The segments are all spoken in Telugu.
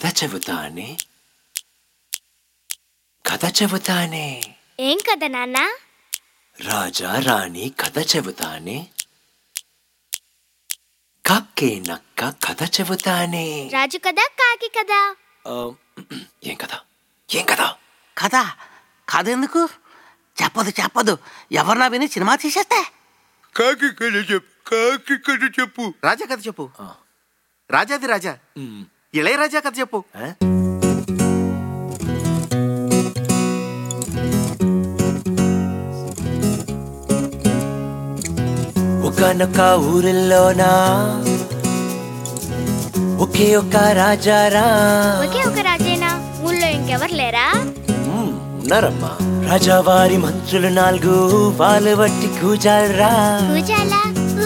కథ చెబుతానే కథ చెబుతానే ఏం కదా నాన్న రాజా రాణి కథ చెబుతానే కక్కే నక్క కథ చెబుతానే రాజు కదా కాకి కదా ఆ, ఏం కదా ఏం కదా కథ కథ ఎందుకు చెప్పదు చెప్పదు ఎవరన్నా విని సినిమా తీసేస్తే కాకి కథ చెప్పు కాకి కథ చెప్పు రాజా కథ చెప్పు ఆ. రాజాది రాజా మ్, ఇళయరాజా కథ చెప్పు ఆ? ఒకనొక ఊరిలోనా ఒకే ఒక రాజారా ఒకే ఒక రాజేనా ఊళ్ళో ఇంకెవరు లేరా మ్, ఉన్నారమ్మా రాజావారి మంత్రులు నాలుగు వాళ్ళు బట్టి కూజాలరా పూజాలా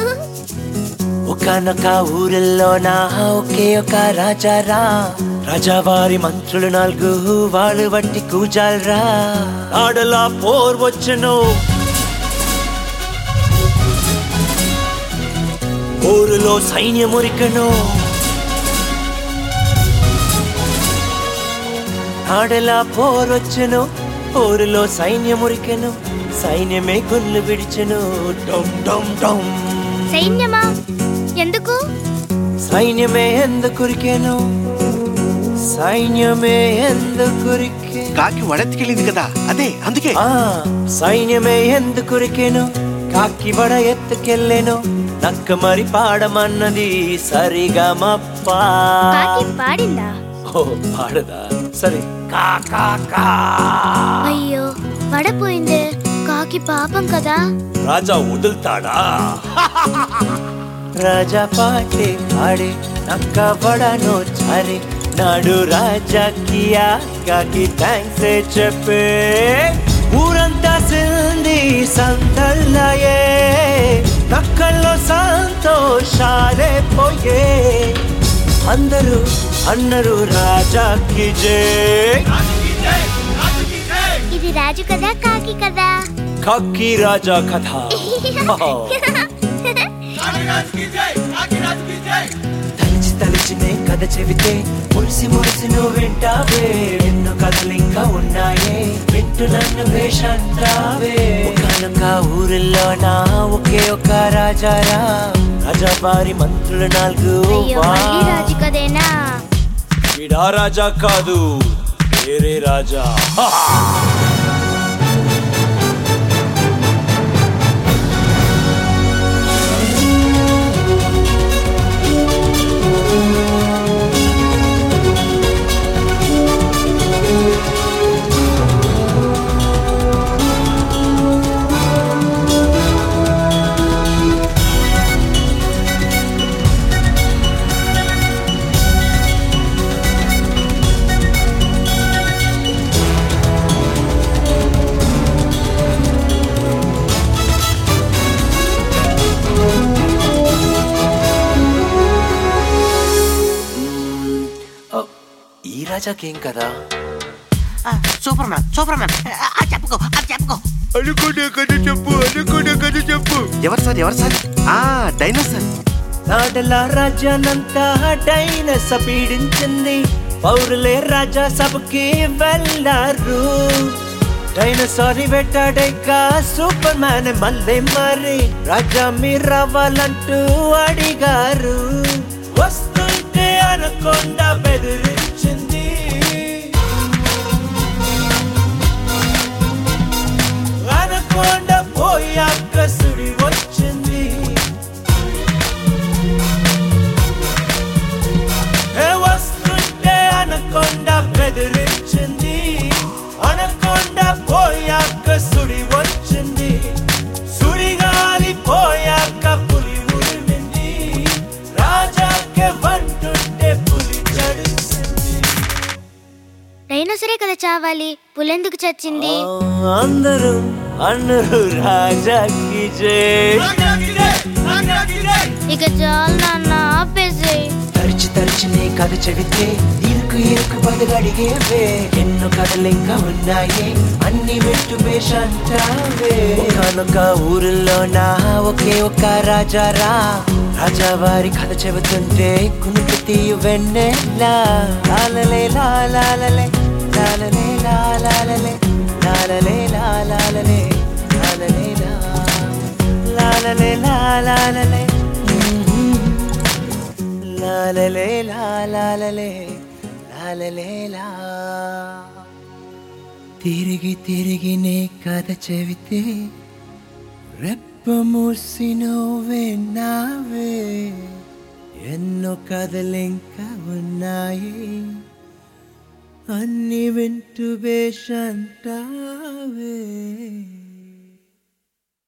ఒకనొక ఊరిలోనా ఒకే ఒక రాజారా రాజావారి మంత్రులు నాలుగు వాళ్ళు బట్టి కూజాలరా ఆడలా పోర్ వచ్చను ఊరిలో సైన్యమురికను ఆడలా పోరొచ్చెను ఊరిలో సైన్యమురికెను సైన్యమే గుళ్ళు విడిచెను డొమ్ డొమ్ డొమ్ సైన్యమా ఎందుకు సైన్యమే ఎందుకురికెను సైన్యమే ఎందుకురికే కాకి వడెత్తికెళ్ళింది కదా అదే అందుకే ఆ సైన్యమే ఎందుకురికెను కాకి వడ ఎత్తుకెళ్ళెను నక్క మరి పాడమన్నది సరిగా మప్పా కాకి పాడిందా ఓ పాడదా సరే కా కా కా అయ్యో పడపోయిందే కాకి పాపం కదా రాజా వదులుతాడా రాజా పాటే పాడే నక్క పడను చారే నాడు రాజాకి కాకి థ్యాంక్స్ చెప్పే ఊరంతా సింది సందల్లయే నక్కల్లో సంతోషాలే పోయే అందరూ అన్నరు రాజాకి జై ఇది రాజు కదా కాకి కదా కాకి రాజా కథ తలిచి తలిచినే కథ చెబితే మురిసి మురిసి నువ్వు వింటావే ఎన్నో కథలు ఇంకా ఉన్నాయే వింటూ నన్ను వేషంటావే ఒకనొక ఊరిలో నా ఒకే ఒక రాజారా రాజావారి మంత్రులు నాలుగు అయ్యో మళ్ళీ రాజు కదేనా వీడా రాజా కాదు వేరే రాజా ఓ, ఈ రాజాకేం కదా ఆ, సూపర్ మ్యాన్ సూపర్ మ్యాన్ ఆ, ఆ, చెప్పుకో అది చెప్పుకో అనుకునే కథ చెప్పు అనుకునే కథ చెప్పు ఎవరు సార్ ఎవరు సార్ ఆ డైనోసార్ నాడల రాజ్యానంతా డైనస పీడించింది పౌరులే రాజా సభకి వెళ్ళారు డైనసారి వెట్టాడాక సూపర్ మ్యాన్ మళ్ళీ మరి రాజా మీరు రావాలంటూ అడిగారు వస్తుంటే అనకుండా బెదిరించింది అనకుండా పోయాక సుడి వచ్చింది ఏ వస్తుంటే అనకొండ బెదిరించింది అనకొండ పోయాక సుడి వచ్చింది సుడిగాలి పోయాక పులి ఉరిమింది రాజాకే వంటుంటే పులి చడిసింది డైనోసరే కదా చావాలి పులెందుకు చచ్చింది అందరూ అన్నరు రాజాకి జై ఇక చాలు నాన్న ఆపేసి తరిచి తరిచి నీ కథ చెబితే ఇరుకు ఇరుకు బదులడిగేవే ఎన్నో కథలు ఇంకా ఉన్నాయి అన్ని పెట్టు వేషంటావే ఒకనొక ఊరిలో నా ఒకే ఒక రాజారా రాజావారి కథ చెబుతుంటే కునుకు తీయు వెన్నెలా లాలలే లాలలే లాలలే లాలలే లాలలే లాలలే లాలలే లాలలే లాలలే లాలలే లాలలే లాలలే లా తిరిగి తిరిగి నే కథ చెబితే రెప్ప మూసి నువ్వే నావే ఎన్నో కథలింకా ఉన్నాయి అన్ని వింటూ బేషంటావే